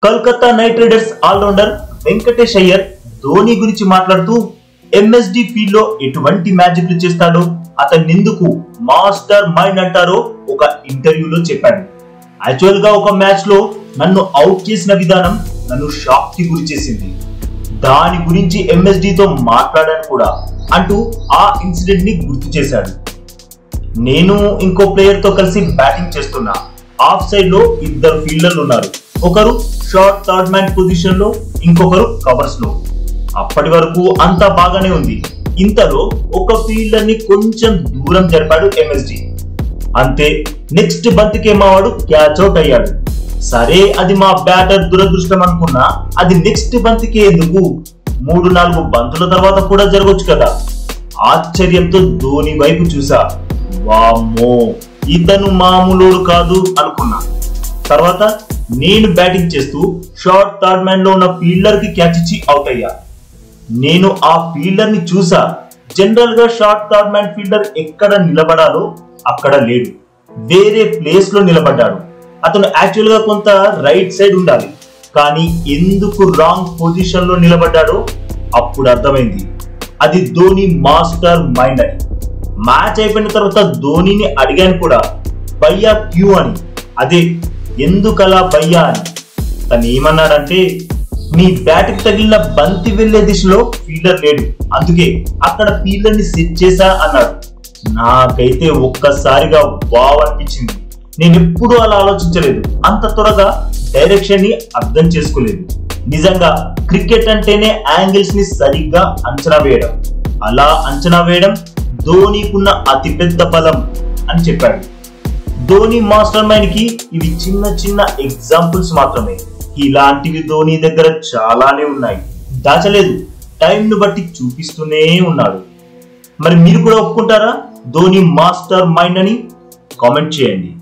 Kolkata Knight Riders allrounder Venkatesh Iyer Dhoni గురించి మాట్లాడుతూ MSD field లో ఎటువంటి మ్యాజిక్లు చేస్తాడో అతన్ని ఎందుకు మాస్టర్ మైండ్ అంటారో ఒక ఇంటర్వ్యూలో చెప్పాడు యాక్చువల్ గా ఒక మ్యాచ్ లో నన్ను అవుట్ చేసిన విధానం నన్ను షాక్ కి గురి చేసింది దాని గురించి MSD తో మాట్లాడాను కూడా అంటూ ఆ ఇన్సిడెంట్ ని గుర్తు చేశాడు నేను ఇంకో ప్లేయర్ తో కలిసి బ్యాటింగ్ చేస్తున్నా ఆఫ్ సైడ్ లో ఇద్దరు ఫీల్డర్లు ఉన్నారు ఒకరు షార్ట్ థర్డ్ మ్యాన్ పొజిషన్ లో ఇంకొకరు కవర్స్ లో అప్పటి వరకు అంతా బాగానే ఉంది ఇంతలో ఒక ఫీల్డర్ ని కొంచెం దూరం జరిపాడు ఎంఎస్డి అంతే నెక్స్ట్ బంత్ కి వాడు క్యాచ్ అవుట్ అయ్యాడు సరే అది మా బ్యాటర్ దురదృష్టం అనుకున్నా అది నెక్స్ట్ బంత్ కి ఎందుకు మూడు నాలుగు బంతుల తర్వాత కూడా జరగొచ్చు కదా ఆశ్చర్యంతో ధోని వైపు చూసా వామ్మో ఇతను మామూలోడు కాదు అనుకున్నా తర్వాత నేను బ్యాటింగ్ చేస్తూ షార్ట్ థర్డ్ మ్యాన్ లో ఉన్న ఫీల్డర్ కి క్యాచ్ ఇచ్చి అవుట్ అయ్యా నేను ఆ ఫీల్డర్ ని చూసా జనరల్ గా షార్ట్ థర్డ్ మ్యాన్ ఫీల్డర్ ఎక్కడ నిలబడాలో అక్కడ లేడు వేరే ప్లేస్ లో నిలబడ్డాడు అతను యాక్చువల్ గా కొంత రైట్ సైడ్ ఉండాలి కానీ ఎందుకు రాంగ్ పొజిషన్ లో నిలబడ్డాడో అప్పుడు అర్థమైంది అది ధోని మాస్టర్ మైండ్ అని మ్యాచ్ అయిపోయిన తర్వాత ధోనిని అడిగాను కూడా భయ్యా క్యూ అని అదే ఎందుకలా భయ్యా అని తను ఏమన్నాడంటే నీ బ్యాట్ కి తగిలిన బంతి వెళ్లే దిశలో ఫీల్డర్ లేడు అందుకే అక్కడ ఫీల్డర్ ని సెట్ చేశా అన్నాడు నాకైతే ఒక్కసారిగా వావ్ అనిపించింది నేను ఎప్పుడూ అలా ఆలోచించలేదు అంత త్వరగా డైరెక్షన్ ని అర్థం చేసుకోలేదు నిజంగా క్రికెట్ అంటేనే యాంగిల్స్ ని సరిగ్గా అంచనా వేయడం అలా అంచనా వేయడం ధోనీకున్న అతిపెద్ద బలం అని చెప్పాడు ధోని మాస్టర్ మైండ్ కి ఇవి చిన్న చిన్న ఎగ్జాంపుల్స్ మాత్రమే ఇలాంటివి ధోని దగ్గర చాలానే ఉన్నాయి దాచలేదు టైం ను బట్టి చూపిస్తూనే ఉన్నాడు మరి మీరు కూడా ఒప్పుకుంటారా ధోని మాస్టర్ మైండ్ అని కామెంట్ చేయండి